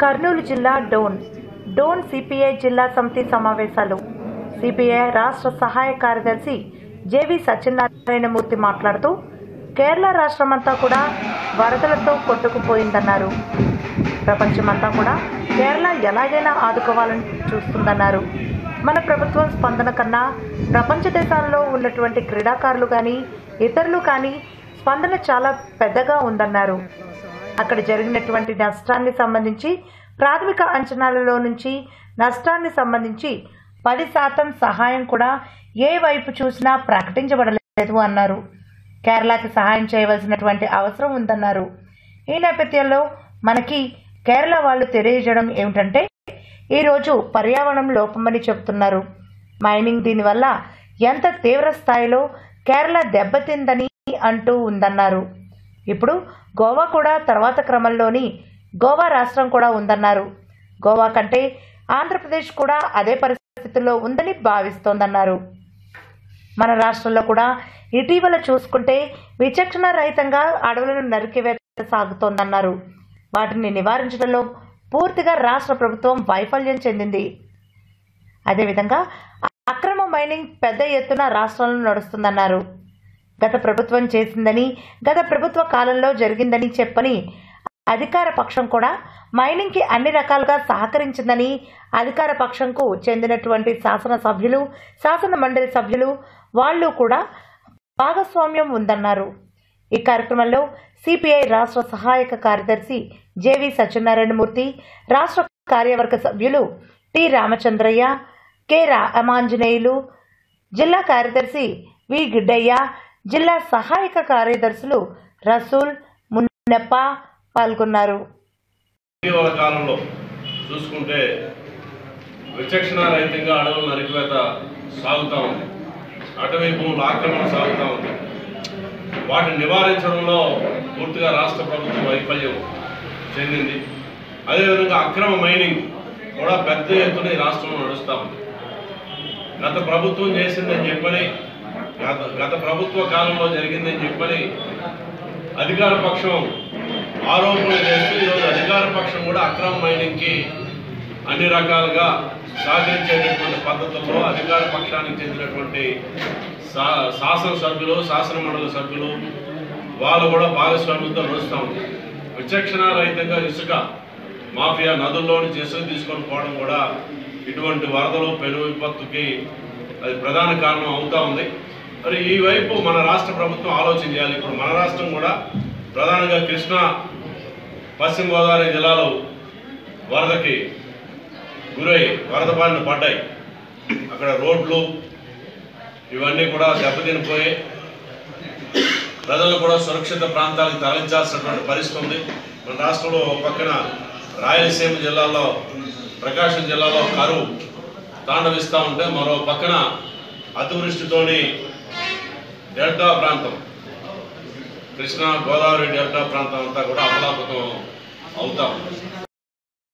కర్నూలు జిల్లా డోన్ డోన్ సిపిఐ జిల్లా సమితి సమావేశాలు సిపిఐ రాష్ట్ర సహాయ కార్యదర్శి జేవి సత్యనారాయణమూర్తి మాట్లాడుతూ కేరళ రాష్ట్రమంతా కూడా వరదలతో కొట్టుకుపోయిందన్నారు ప్రపంచమంతా కూడా కేరళ ఎలాగైనా ఆదుకోవాలని చూస్తుందన్నారు మన ప్రభుత్వం స్పందన కన్నా ప్రపంచ దేశాల్లో ఉన్నటువంటి క్రీడాకారులు కానీ ఇతరులు కానీ స్పందన చాలా పెద్దగా ఉందన్నారు అక్కడ జరిగినటువంటి నష్టాన్ని సంబంధించి ప్రాథమిక అంచనాలలో నుంచి నష్టాన్ని సంబంధించి పది శాతం సహాయం కూడా ఏ వైపు చూసినా ప్రకటించబడలేదు అన్నారు కేరళకి సహాయం చేయవలసినటువంటి అవసరం ఉందన్నారు ఈ నేపథ్యంలో మనకి కేరళ వాళ్ళు తెలియజేయడం ఏమిటంటే ఈరోజు పర్యావరణం లోపమని చెబుతున్నారు మైనింగ్ దీనివల్ల ఎంత తీవ్ర స్థాయిలో కేరళ దెబ్బతిందని అంటూ ఉందన్నారు ఇప్పుడు గోవా కూడా తర్వాత క్రమంలోని గోవా రాష్ట్రం కూడా ఉందన్నారు గోవా కంటే ఆంధ్రప్రదేశ్ కూడా అదే పరిస్థితుల్లో ఉందని భావిస్తోందన్నారు మన రాష్ట్రంలో కూడా ఇటీవల చూసుకుంటే విచక్షణ రహితంగా అడవులను నరికివేత సాగుతోందన్నారు వాటిని నివారించడంలో పూర్తిగా రాష్ట్ర ప్రభుత్వం వైఫల్యం చెందింది అదేవిధంగా అక్రమ మైనింగ్ పెద్ద ఎత్తున రాష్ట్రంలో నడుస్తుందన్నారు గత ప్రభుత్వం చేసిందని గత ప్రభుత్వ కాలంలో జరిగిందని చెప్పని అధికార పక్షం కూడా మైనింగ్కి అన్ని రకాలుగా సహకరించిందని అధికార పక్షంకు చెందినటువంటి శాసన సభ్యులు శాసన మండలి సభ్యులు వాళ్ళు కూడా భాగస్వామ్యం ఉందన్నారు ఈ కార్యక్రమంలో సిపిఐ రాష్ట్ర సహాయక కార్యదర్శి జేవి సత్యనారాయణమూర్తి రాష్ట్ర కార్యవర్గ సభ్యులు టి రామచంద్రయ్య కె రామాంజనేయులు జిల్లా కార్యదర్శి వి గిడ్డయ్య జిల్లా సహాయక కార్యదర్శులు రసూల్ మున్నెప్ప పాల్గొన్నారు ఇటీవల కాలంలో చూసుకుంటే విచక్షణ రహితంగా అడవులు నరికివేత సాగుతూ ఉంది అటవీ భూముల ఆక్రమణ సాగుతూ ఉంది వాటిని నివారించడంలో పూర్తిగా రాష్ట్ర ప్రభుత్వం వైఫల్యం చెందింది అదేవిధంగా అక్రమ మైనింగ్ కూడా పెద్ద ఎత్తున ఈ రాష్ట్రంలో నడుస్తూ ఉంది గత ప్రభుత్వం చేసిందని చెప్పని గత గత ప్రభుత్వ కాలంలో జరిగిందని చెప్పని అధికార పక్షం ఆరోపణలు చేస్తూ ఈరోజు అధికార పక్షం కూడా అక్రమ మైనింగ్కి అన్ని రకాలుగా సహకరించేటటువంటి పద్ధతుల్లో అధికార పక్షానికి చెందినటువంటి శా శాసనసభ్యులు శాసన మండలి సభ్యులు వాళ్ళు కూడా భాగస్వామ్యంతో నడుస్తూ ఉంది విచక్షణ రహితంగా ఇసుక మాఫియా నదుల్లో నుంచి ఇసుక తీసుకొని పోవడం కూడా ఇటువంటి వరదలు పెను విపత్తుకి అది ప్రధాన కారణం అవుతా ఉంది మరి ఈ వైపు మన రాష్ట్ర ప్రభుత్వం ఆలోచన చేయాలి ఇప్పుడు మన రాష్ట్రం కూడా ప్రధానంగా కృష్ణా పశ్చిమ గోదావరి జిల్లాలో వరదకి గురై వరద బారిన పడ్డాయి అక్కడ రోడ్లు ఇవన్నీ కూడా దెబ్బతినిపోయి ప్రజలు కూడా సురక్షిత ప్రాంతాలకు తరలించాల్సినటువంటి పరిస్థితి ఉంది మన రాష్ట్రంలో ఒక పక్కన రాయలసీమ జిల్లాలో ప్రకాశం జిల్లాలో కరువు తాండవిస్తూ ఉంటే మరో పక్కన అతివృష్టితోని డెల్టా ప్రాంతం కృష్ణా గోదావరి డెల్టా ప్రాంతం అంతా కూడా అమలాపుతం అవుతా ఉంది